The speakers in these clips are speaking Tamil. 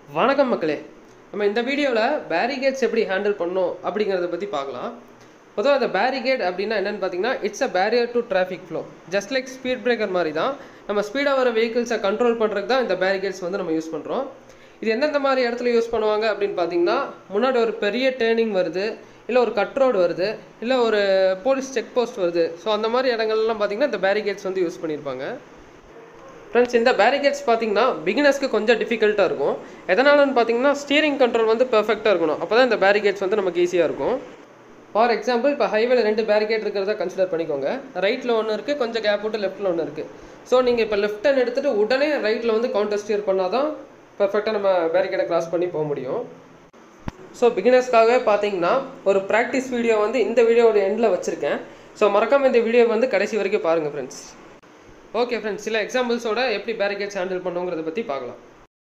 வணக்கம் மக்களே நம்ம இந்த வீடியோவில் பேரிகேட்ஸ் எப்படி ஹேண்டில் பண்ணணும் அப்படிங்கிறத பற்றி பார்க்கலாம் பொதுவாக அந்த பேரிகேட் அப்படின்னா என்னென்னு பார்த்தீங்கன்னா it's a barrier to traffic flow just like speed breaker மாதிரி தான் நம்ம ஸ்பீடாக வர வெஹிக்கிள்ஸை கண்ட்ரோல் பண்ணுறதுக்கு தான் இந்த பேரிகேட்ஸ் வந்து நம்ம யூஸ் பண்ணுறோம் இது எந்தெந்த மாதிரி இடத்துல யூஸ் பண்ணுவாங்க அப்படின்னு பார்த்தீங்கன்னா முன்னாடி ஒரு பெரிய டேர்னிங் வருது இல்லை ஒரு கட் ரோடு வருது இல்லை ஒரு போலீஸ் செக் போஸ்ட் வருது ஸோ அந்த மாதிரி இடங்கள்லாம் பார்த்தீங்கன்னா இந்த பேரிகேட்ஸ் வந்து யூஸ் பண்ணியிருப்பாங்க ஃப்ரெண்ட்ஸ் இந்த பேரிகேட்ஸ் பார்த்தீங்கன்னா பிகினர்ஸ்க்கு கொஞ்சம் டிஃபிகல்ட்டாக இருக்கும் எதனாலன்னு பார்த்தீங்கன்னா ஸ்டீரிங் கண்ட்ரோல் வந்து பெர்ஃபெக்டாக இருக்கணும் அப்போ தான் இந்த பேரிகேட்ஸ் வந்து நமக்கு ஈஸியாக இருக்கும் ஃபார் எக்ஸாம்பிள் இப்போ ஹைவேல ரெண்டு பேரிகேட் இருக்கிறத கன்சிடர் பண்ணிக்கோங்க ரைட்டில் ஒன்று இருக்குது கொஞ்சம் கேப் விட்டு லெஃப்ட்டில் ஒன்று இருக்குது ஸோ நீங்கள் இப்போ லெஃப்ட் ஹேண்ட் எடுத்துகிட்டு உடனே ரைட்டில் வந்து கவுண்டர் ஸ்டியர் பண்ணால் தான் பெர்ஃபெக்டாக நம்ம பேரிகேடை கிராஸ் பண்ணி போக முடியும் ஸோ பிகினர்ஸ்க்காகவே பார்த்தீங்கன்னா ஒரு ப்ராக்டிஸ் வீடியோ வந்து இந்த வீடியோவோட எண்டில் வச்சுருக்கேன் ஸோ மறக்காமல் இந்த வீடியோ வந்து கடைசி வரைக்கும் பாருங்கள் ஃப்ரெண்ட்ஸ் ஓகே ஃப்ரெண்ட்ஸ் சில எக்ஸாம்பிள்ஸோட எப்படி பேரிகேட்ஸ் ஹேண்டில் பண்ணுங்கிறத பற்றி பார்க்கலாம்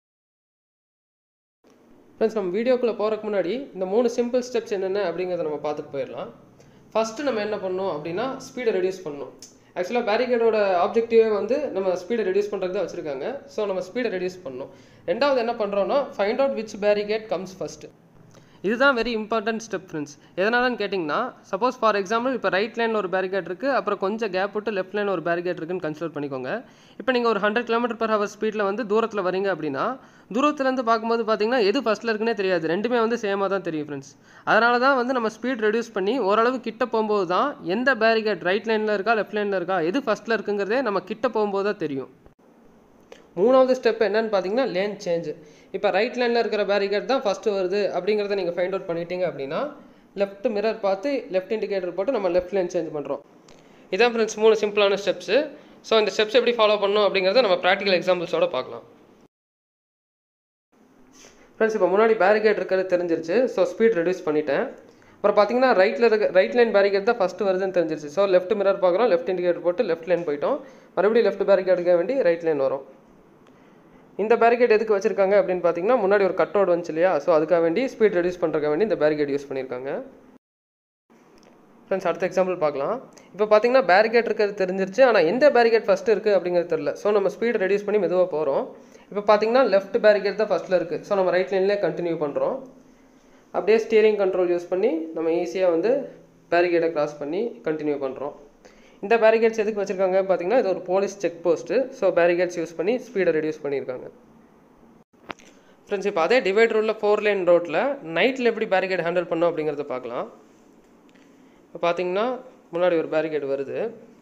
ஃப்ரெண்ட்ஸ் நம்ம வீடியோக்குள்ளே போகிறதுக்கு முன்னாடி இந்த மூணு சிம்பிள் ஸ்டெப்ஸ் என்னென்ன அப்படிங்கிறத நம்ம பார்த்துட்டு போயிடலாம் ஃபஸ்ட்டு நம்ம என்ன பண்ணணும் அப்படின்னா ஸ்பீடை ரெடியூஸ் பண்ணணும் ஆக்சுவலாக பேரிகேடோட ஆப்ஜெக்டிவே வந்து நம்ம ஸ்பீடை ரெடியூஸ் பண்ணுறது தான் வச்சுருக்காங்க ஸோ நம்ம ஸ்பீடை ரெடியூஸ் பண்ணணும் ரெண்டாவது என்ன பண்ணுறோன்னா find out which barricade comes first இதுதான் வெரி இம்பார்ட்டன்ட் ஸ்டெப் ஃப்ரெண்ட்ஸ் எதனாலன்னு கேட்டிங்கன்னா சப்போஸ் ஃபார் எக்ஸாம்பிள் இப்போ ரைட் லைனில் ஒரு பேரிகேட் இருக்குது அப்புறம் கொஞ்சம் கேப் விட்டு லெஃப்ட் லைனில் ஒரு பேரிகேட் இருக்குன்னு கன்சிடர் பண்ணிக்கோங்க இப்போ நீங்கள் ஒரு ஹண்ட்ரட் கிலோமீட்டர் பர் ஹவர் ஸ்பீடில் வந்து தூரத்தில் வரீங்க அப்படின்னா தூரத்துலேருந்து பார்க்கும்போது பார்த்தீங்கன்னா எது ஃபஸ்ட்டில் இருக்குன்னே தெரியாது ரெண்டுமே வந்து சேமாக தான் தெரியும் ஃப்ரெண்ட்ஸ் அதனால தான் வந்து நம்ம ஸ்பீட் ரெடியூஸ் பண்ணி ஓரளவு கிட்ட போகும்போது தான் எந்த பேரிகேட் ரைட் லைனில் இருக்கா லெஃப்ட் லைனில் இருக்கா எது ஃபஸ்ட்டில் இருக்குங்கிறதே நம்ம கிட்ட போகும்போது தான் தெரியும் மூணாவது ஸ்டெப் என்னன்னு பார்த்தீங்கன்னா லேன் சேஞ்ச் இப்போ ரைட் லைனில் இருக்கிற பேரிகேட் தான் ஃபஸ்ட்டு வருது அப்படிங்கிறத நீங்கள் ஃபைண்ட் அவுட் பண்ணிட்டீங்க அப்படின்னா லெஃப்ட் மிரர் பார்த்து லெஃப்ட் இண்டிகேட்டர் போட்டு நம்ம லெஃப்ட் லைன் சேஞ்ச் பண்ணுறோம் இதான் ஃப்ரெண்ட்ஸ் மூணு சிம்பிளான ஸ்டெப்ஸு ஸோ இந்த ஸ்டெப்ஸ் எப்படி ஃபாலோ பண்ணணும் அப்படிங்கிறத நம்ம ப்ராக்டிக்கல் எக்ஸாம்பிள்ஸோட பார்க்கலாம் ஃப்ரெண்ட்ஸ் இப்போ முன்னாடி பேரிகேட் இருக்கிறது தெரிஞ்சிருச்சு ஸோ ஸ்பீட் ரெடியூஸ் பண்ணிட்டேன் அப்புறம் பார்த்தீங்கன்னா ரைட்டில் இருக்க ரைட் லைன் பேரிகேட் தான் ஃபஸ்ட்டு வருதுன்னு தெரிஞ்சிருச்சு ஸோ லெஃப்ட் மிரர் பார்க்குறோம் லெஃப்ட் இண்டிகேட்டர் போட்டு லெஃப்ட் லைன் போயிட்டோம் மறுபடியும் லெஃப்ட் பேரிகேட்டுக்க வேண்டி ரைட் லைன் வரும் இந்த பேரிகேட் எதுக்கு வச்சிருக்காங்க அப்படின்னு பார்த்தீங்கன்னா முன்னாடி ஒரு கட் ரோடு வந்துச்சு இல்லையா ஸோ அதுக்காக வேண்டி ஸ்பீட் ரெடியூஸ் பண்ணுறதுக்காக வேண்டி இந்த பேரிகேட் யூஸ் பண்ணியிருக்காங்க ஃப்ரெண்ட்ஸ் அடுத்த எக்ஸாம்பிள் பார்க்கலாம் இப்போ பார்த்தீங்கன்னா பேரிகேட் இருக்கிறது தெரிஞ்சிருச்சு ஆனால் எந்த பேரிகேட் ஃபஸ்ட்டு இருக்குது அப்படிங்கிறது தெரில ஸோ நம்ம ஸ்பீட் ரெடியூஸ் பண்ணி மெதுவாக போகிறோம் இப்போ பார்த்தீங்கன்னா லெஃப்ட் பேரிகேட் தான் ஃபஸ்ட்டில் இருக்குது ஸோ நம்ம ரைட் லைன்லேயே கண்டினியூ பண்ணுறோம் அப்படியே ஸ்டியரிங் கண்ட்ரோல் யூஸ் பண்ணி நம்ம ஈஸியாக வந்து பேரிகேட்டை கிராஸ் பண்ணி கண்டினியூ பண்ணுறோம் இந்த பேரிகேட்ஸ் எதுக்கு வச்சுருக்காங்க பார்த்தீங்கன்னா இது ஒரு police check post so barricades use பண்ணி ஸ்பீடை ரெடியூஸ் பண்ணியிருக்காங்க ஃப்ரெண்ட்ஸ் இப்போ அதே டிவைட் ரோடில் ஃபோர் லைன் ரோட்டில் நைட்டில் எப்படி பேரிகேட் ஹேண்டில் பண்ணோம் அப்படிங்கிறத பார்க்கலாம் இப்போ பார்த்தீங்கன்னா முன்னாடி ஒரு பேரிகேட் வருது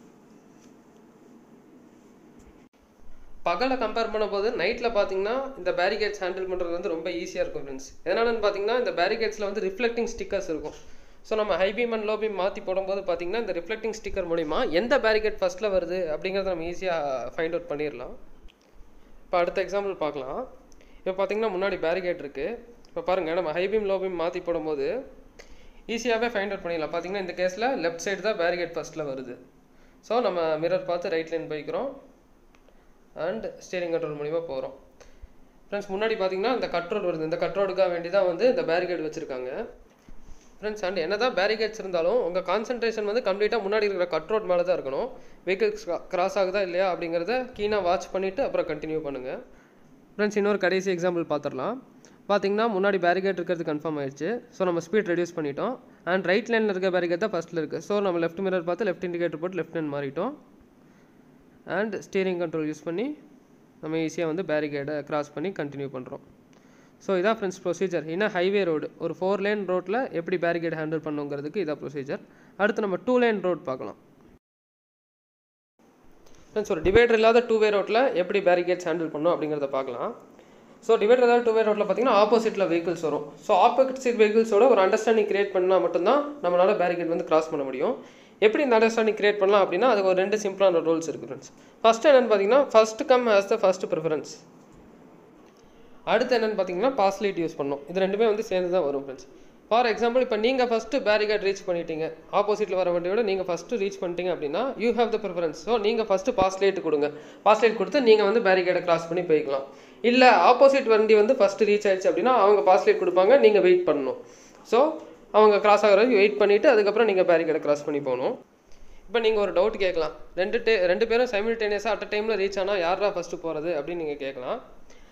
பகலை கம்பேர் பண்ணும்போது நைட்டில் பார்த்தீங்கன்னா இந்த பேரிகேட்ஸ் ஹேண்டில் பண்ணுறது வந்து ரொம்ப ஈஸியாக இருக்கும் ஃப்ரெண்ட்ஸ் எதனாலன்னு பார்த்தீங்கன்னா இந்த பேரிகேட்ஸில் வந்து ரிஃப்ளெக்டிங் ஸ்டிக்கர்ஸ் இருக்கும் ஸோ நம்ம high beam and low beam மாற்றி போடும்போது பார்த்தீங்கன்னா இந்த ரிஃப்ளெக்டிங் ஸ்டிக்கர் மூலிமா எந்த பேரிகேட் ஃபஸ்ட்டில் வருது அப்படிங்கிறத நம்ம ஈஸியாக ஃபைண்ட் அவுட் பண்ணிடலாம் இப்போ அடுத்த எக்ஸாம்பிள் பார்க்கலாம் இப்போ பார்த்தீங்கன்னா முன்னாடி பேரிகேட் இருக்குது இப்போ பாருங்கள் நம்ம ஹை பீம் லோ பீம் மாற்றி போடும்போது ஈஸியாகவே ஃபைண்ட் அவுட் பண்ணிடலாம் பார்த்தீங்கன்னா இந்த கேஸில் லெஃப்ட் சைடு தான் பேரிகேட் ஃபஸ்ட்டில் வருது ஸோ நம்ம மிரர் பார்த்து ரைட் லைன் போய்க்கிறோம் அண்ட் ஸ்டியரிங் கண்ட்ரோல் மூலிமா போகிறோம் ஃப்ரெண்ட்ஸ் முன்னாடி பார்த்தீங்கன்னா இந்த கட் ரோடு வருது இந்த கட் ரோடுக்காக வேண்டி தான் வந்து இந்த பேரிகேட் வச்சுருக்காங்க ஃப்ரெண்ட்ஸ் அண்ட் என்ன தான் பேரிகேட்ஸ் இருந்தாலும் உங்கள் கான்சன்ட்ரேஷன் வந்து கம்ப்ளீட்டாக முன்னாடி இருக்கிற கட் ரோட் மேலே தான் இருக்கணும் வெஹிக்கிள்ஸ் கிராஸ் ஆகுதா இல்லையா அப்படிங்கிறத கீனாக வாட்ச் பண்ணிவிட்டு அப்புறம் கண்டினியூ பண்ணுங்கள் ஃப்ரெண்ட்ஸ் இன்னொரு கடைசி எக்ஸாம்பிள் பார்த்துடலாம் பார்த்தீங்கன்னா முன்னாடி பேரிகேட் இருக்கிறது கன்ஃபார்ம் ஆயிடுச்சு ஸோ நம்ம ஸ்பீட் ரெடியூஸ் பண்ணிட்டோம் அண்ட் ரைட் லைனில் இருக்க பேரிகேட் தான் ஃபஸ்ட்டில் இருக்குது ஸோ நம்ம லெஃப்ட் மிரர் பார்த்து லெஃப்ட் இண்டிகேட்டர் போட்டு லெஃப்ட் லைன் மாறிட்டோம் அண்ட் ஸ்டீரிங் கண்ட்ரோல் யூஸ் பண்ணி நம்ம ஈஸியாக வந்து பேரிகேடை கிராஸ் பண்ணி கண்டினியூ பண்ணுறோம் ஸோ இதான் ஃப்ரெண்ட்ஸ் ப்ரொசீஜர் இன்னும் ஹைவே ரோடு ஒரு ஃபோர் லைன் ரோட்டில் எப்படி பேரிகேட் ஹேண்டில் பண்ணுங்கிறதுக்கு இதான் ப்ரொசீஜர் அடுத்து நம்ம டூ லைன் ரோட் பார்க்கலாம் ஃப்ரெண்ட்ஸ் ஒரு டிவைடர் இல்லாத டூ வே ரோட்டில் எப்படி பேரிகேட்ஸ் ஹேண்டில் பண்ணும் அப்படிங்கிறத பார்க்கலாம் ஸோ டிவைடர் இல்லாத டூ வே ரோட்டில் பார்த்தீங்கன்னா ஆப்போசிட்டில் வெஹிக்கிள்ஸ் வரும் ஸோ ஆப்போசிட் வெஹிக்கிள்ஸோட ஒரு அண்டர்ஸ்டாண்டிங் கிரியேட் பண்ணால் மட்டும்தான் நம்மளால் பேரிகேட் வந்து கிராஸ் பண்ண முடியும் எப்படி இந்த அண்டர்ஸ்டாண்டிங் கிரியேட் பண்ணலாம் அப்படின்னா அதுக்கு ஒரு ரெண்டு சிம்பிளான ரூல்ஸ் இருக்குது ஃப்ரெண்ட்ஸ் ஃபஸ்ட் என்னென்னு பார்த்தீங்கன்னா first come has the first preference அடுத்து என்னென்னு பார்த்தீங்கன்னா பாஸ்லைட் யூஸ் பண்ணணும் இது ரெண்டுமே வந்து சேர்ந்து தான் வரும் ஃப்ரெண்ட்ஸ் ஃபார் எக்ஸாம்பிள் இப்போ நீங்கள் ஃபஸ்ட்டு பேரிகேட் ரீச் பண்ணிட்டீங்க ஆப்போசிட்டில் வர வண்டியோட நீங்கள் ஃபஸ்ட்டு ரீச் பண்ணிட்டீங்க அப்படின்னா you have the preference so நீங்கள் ஃபஸ்ட்டு பாஸ்லைட் கொடுங்க பாஸ்லைட் கொடுத்து நீங்கள் வந்து பேரிகேடை கிராஸ் பண்ணி போய்க்கலாம் இல்லை ஆப்போசிட் வண்டி வந்து ஃபஸ்ட்டு ரீச் ஆயிடுச்சு அப்படின்னா அவங்க பாஸ்லைட் கொடுப்பாங்க நீங்கள் வெயிட் பண்ணணும் ஸோ அவங்க கிராஸ் ஆகிற வரைக்கும் வெயிட் பண்ணிவிட்டு அதுக்கப்புறம் நீங்கள் பேரிகேடை கிராஸ் பண்ணி போகணும் இப்போ நீங்கள் ஒரு டவுட் கேட்கலாம் ரெண்டு டே ரெண்டு பேரும் சைமில்டேனியஸாக அட் டைமில் ரீச் ஆனால் யாரா ஃபஸ்ட்டு போகிறது அப்படின்னு நீங்கள் கேட்கலாம்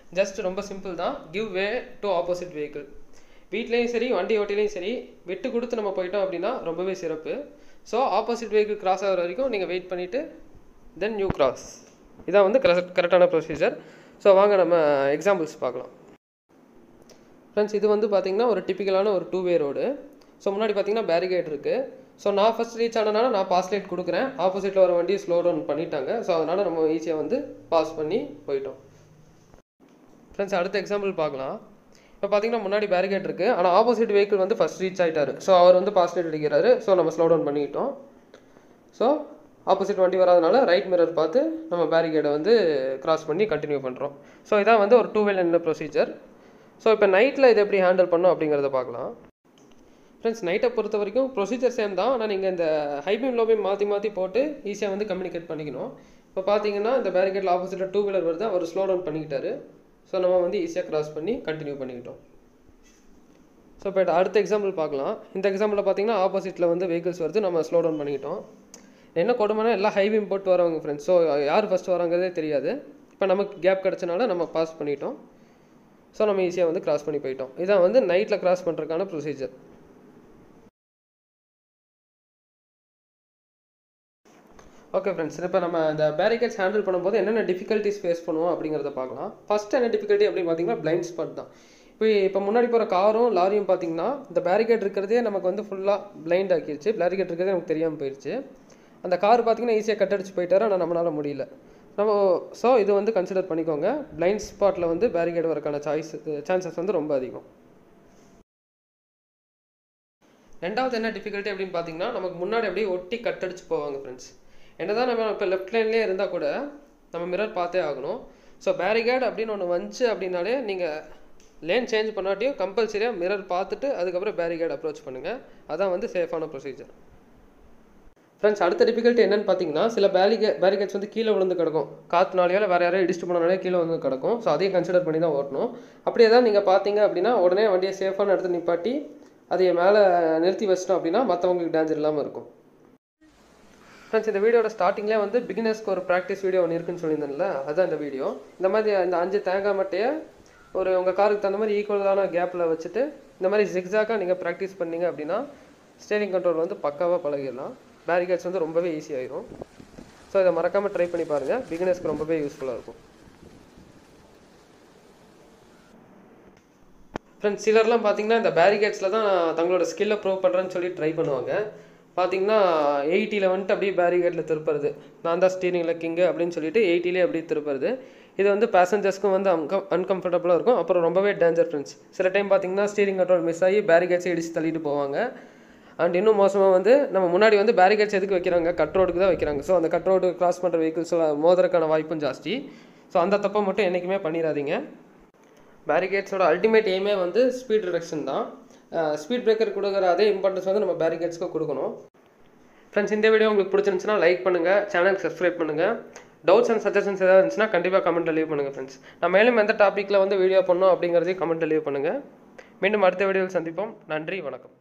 ஜஸ்ட் ரொம்ப சிம்பிள் தான் give way to opposite vehicle வீட்லேயும் சரி வண்டி ஓட்டிலையும் சரி விட்டு கொடுத்து நம்ம போயிட்டோம் அப்படின்னா ரொம்பவே சிறப்பு ஸோ ஆப்போசிட் வெஹிக்கிள் கிராஸ் ஆகிற வரைக்கும் நீங்கள் வெயிட் பண்ணிவிட்டு தென் யூ கிராஸ் இதான் வந்து கரெக்ட் கரெக்டான ப்ரொசீஜர் ஸோ வாங்க நம்ம எக்ஸாம்பிள்ஸ் பார்க்கலாம் ஃப்ரெண்ட்ஸ் இது வந்து பார்த்தீங்கன்னா ஒரு டிப்பிக்கலான ஒரு டூ வே ரோடு ஸோ முன்னாடி பார்த்தீங்கன்னா பேரிகேட் இருக்குது ஸோ நான் ஃபஸ்ட் ரீச் ஆனனால நான் பாஸ் லைட் கொடுக்குறேன் ஆப்போசிட்டில் வர வண்டியை ஸ்லோ டவுன் பண்ணிட்டாங்க ஸோ அதனால் நம்ம ஈஸியாக வந்து பாஸ் பண்ணி போயிட்டோம் ஃப்ரெண்ட்ஸ் அடுத்த எக்ஸாம்பிள் பார்க்கலாம் இப்போ பார்த்தீங்கன்னா முன்னாடி பேரிகேட் இருக்குது ஆனால் ஆப்போசிட் வெஹிக்கிள் வந்து ஃபஸ்ட் ரீச் ஆகிட்டாரு ஸோ அவர் வந்து பாஸ் லைட் அடிக்கிறாரு ஸோ நம்ம ஸ்லோ டவுன் பண்ணிக்கிட்டோம் ஸோ ஆப்போசிட் வண்டி வராதனால ரைட் மிரர் பார்த்து நம்ம பேரிகேடை வந்து கிராஸ் பண்ணி கண்டினியூ பண்ணுறோம் ஸோ இதான் வந்து ஒரு டூ வே லைனில் ப்ரொசீஜர் ஸோ இப்போ நைட்டில் இதை எப்படி ஹேண்டில் பண்ணோம் அப்படிங்கிறத பார்க்கலாம் ஃப்ரெண்ட்ஸ் நைட்டை பொறுத்த வரைக்கும் ப்ரொசீஜர் சேம் தான் ஆனால் நீங்கள் இந்த ஹைபீம் லோபீம் மாற்றி மாற்றி போட்டு ஈஸியாக வந்து கம்யூனிகேட் பண்ணிக்கணும் இப்போ பார்த்தீங்கன்னா இந்த பேரிகேட்டில் ஆப்போசிட்டில் டூ வீலர் வருது அவர் ஸ்லோ டவுன் பண்ணிக்கிட்டாரு ஸோ நம்ம வந்து ஈஸியாக கிராஸ் பண்ணி கண்டினியூ பண்ணிக்கிட்டோம் ஸோ இப்போ அடுத்த எக்ஸாம்பிள் பார்க்கலாம் இந்த எக்ஸாம்பிளில் பார்த்தீங்கன்னா ஆப்போசிட்டில் வந்து வெஹிக்கிள்ஸ் வருது நம்ம ஸ்லோ டவுன் பண்ணிக்கிட்டோம் என்ன கொடுமைனா எல்லாம் ஹைபீம் போட்டு வரவங்க ஃப்ரெண்ட்ஸ் ஸோ யார் ஃபஸ்ட்டு வராங்கிறதே தெரியாது இப்போ நமக்கு கேப் கிடச்சனால நம்ம பாஸ் பண்ணிட்டோம் ஸோ நம்ம ஈஸியாக வந்து கிராஸ் பண்ணி போயிட்டோம் இதான் வந்து நைட்டில் கிராஸ் பண்ணுறதுக்கான ப்ரொசீஜர் ஓகே ஃப்ரெண்ட்ஸ் இப்போ நம்ம இந்த பேரிகேட்ஸ் ஹேண்டில் பண்ணும்போது என்னென்ன டிஃபிகல்ட்டிஸ் ஃபேஸ் பண்ணுவோம் அப்படிங்கிறத பார்க்கலாம் ஃபர்ஸ்ட் என்ன டிஃபிகல்ட்டி அப்படின்னு பார்த்தீங்கன்னா பிளைண்ட் ஸ்பாட் தான் இப்போ இப்போ முன்னாடி போகிற காரும் லாரியும் பார்த்தீங்கன்னா இந்த பேரிகேட் இருக்கிறதே நமக்கு வந்து ஃபுல்லாக பிளைண்ட் ஆக்கிடுச்சு பேரிகேட் இருக்கிறதே நமக்கு தெரியாமல் போயிடுச்சு அந்த கார் பார்த்தீங்கன்னா ஈஸியாக கட் அடிச்சு போயிட்டாரு ஆனால் நம்மளால முடியல நம்ம ஸோ இது வந்து கன்சிடர் பண்ணிக்கோங்க பிளைண்ட் ஸ்பாட்டில் வந்து பேரிகேட் வரக்கான சாய்ஸ் சான்சஸ் வந்து ரொம்ப அதிகம் ரெண்டாவது என்ன டிஃபிகல்ட்டி அப்படின்னு பார்த்தீங்கன்னா நமக்கு முன்னாடி அப்படியே ஒட்டி கட் அடிச்சு போவாங்க ஃப்ரெண்ட்ஸ் என்னதான் நம்ம இப்போ லெஃப்ட் லைன்லேயே இருந்தால் கூட நம்ம மிரர் பார்த்தே ஆகணும் ஸோ பேரிகேட் அப்படின்னு ஒன்று வந்துச்சு அப்படின்னாலே நீங்கள் லேன் சேஞ்ச் பண்ணாட்டியும் கம்பல்சரியாக மிரர் பார்த்துட்டு அதுக்கப்புறம் பேரிகேட் அப்ரோச் பண்ணுங்கள் அதான் வந்து சேஃபான ப்ரொசீஜர் ஃப்ரெண்ட்ஸ் அடுத்த டிஃபிகல்ட்டி என்னன்னு பார்த்தீங்கன்னா சில பேரிகே பேரிகேட்ஸ் வந்து கீழே விழுந்து கிடக்கும் காற்றுனாலையோ இல்லை வேறு யாரையும் இடிச்சு போனாலே கீழே வந்து கிடக்கும் ஸோ அதையும் கன்சிடர் பண்ணி தான் ஓட்டணும் அப்படியே தான் நீங்கள் பார்த்தீங்க அப்படின்னா உடனே வண்டியை சேஃபான இடத்துல நிப்பாட்டி அதை மேலே நிறுத்தி வச்சிட்டோம் அப்படின்னா மற்றவங்களுக்கு டேஞ்சர் இல்லாமல் இருக்கும் ஃப்ரெண்ட்ஸ் இந்த வீடியோட ஸ்டார்டிங்லேயே வந்து பிகினர்ஸ்க்கு ஒரு ப்ராக்டிஸ் வீடியோ ஒன்று இருக்குன்னு சொல்லியிருந்தேன்ல அதுதான் இந்த வீடியோ இந்த மாதிரி இந்த அஞ்சு தேங்காய் மட்டையை ஒரு உங்கள் காருக்கு தகுந்த மாதிரி ஈக்குவலான கேப்பில் வச்சுட்டு இந்த மாதிரி ஜிக்ஸாக்காக நீங்கள் ப்ராக்டிஸ் பண்ணீங்க அப்படின்னா ஸ்டேரிங் கண்ட்ரோல் வந்து பக்காவாக பழகிடலாம் பேரிகேட்ஸ் வந்து ரொம்பவே ஈஸியாகிடும் ஸோ இதை மறக்காமல் ட்ரை பண்ணி பாருங்கள் பிகினர்ஸ்க்கு ரொம்பவே யூஸ்ஃபுல்லாக இருக்கும் ஃப்ரெண்ட்ஸ் சிலர்லாம் பார்த்தீங்கன்னா இந்த பேரிகேட்ஸில் தான் தங்களோட ஸ்கில்லை ப்ரூவ் பண்ணுறேன்னு சொல்லி ட்ரை பண்ணுவாங்க பார்த்தீங்கன்னா எயிட்டியில் வந்துட்டு அப்படியே பேரிகேட்டில் திருப்புறது நான் தான் ஸ்டீரிங்கில் கிங்கு அப்படின்னு சொல்லிட்டு எயிட்டிலே அப்படியே திருப்புறது இது வந்து பேசஞ்சர்ஸ்க்கும் வந்து அன்கம் அன்கம்ஃபர்டபுளாக இருக்கும் அப்புறம் ரொம்பவே டேஞ்சர் ஃப்ரெண்ட்ஸ் சில டைம் பார்த்தீங்கன்னா ஸ்டீரிங் கண்ட்ரோல் மிஸ் ஆகி பேரிகேட்ஸை இடிச்சு தள்ளிட்டு போவாங்க அண்ட் இன்னும் மோசமாக வந்து நம்ம முன்னாடி வந்து பேரிகேட்ஸ் எதுக்கு வைக்கிறாங்க கட் ரோடுக்கு தான் வைக்கிறாங்க ஸோ அந்த கட் ரோடு கிராஸ் பண்ணுற வெஹிக்கிள்ஸ் மோதறக்கான வாய்ப்பும் ஜாஸ்தி ஸோ அந்த தப்பை மட்டும் என்றைக்குமே பண்ணிடாதீங்க பேரிகேட்ஸோட அல்டிமேட் எய்மே வந்து ஸ்பீட் ரிடக்ஷன் தான் ஸ்பீட் பிரேக்கர் கொடுக்குற அதே இம்பார்ட்டன்ஸ் வந்து நம்ம பேரிகேட்ஸ்க்கு கொடுக்கணும் ஃப்ரெண்ட்ஸ் இந்த வீடியோ உங்களுக்கு பிடிச்சிருந்துச்சுன்னா லைக் பண்ணுங்கள் சேனலுக்கு சப்ஸ்கிரைப் பண்ணுங்கள் டவுட்ஸ் அண்ட் சஜஷன்ஸ் ஏதாவது இருந்துச்சுன்னா கண்டிப்பாக கமெண்ட்டில் லீவ் பண்ணுங்கள் ஃப்ரெண்ட்ஸ் நான் மேலும் எந்த டாப்பிக்கில் வந்து வீடியோ பண்ணோம் அப்படிங்கிறதையும் கமெண்ட்டில் லீவ் பண்ணுங்கள் மீண்டும் அடுத்த வீடியோவில் சந்திப்போம் நன்றி வணக்கம்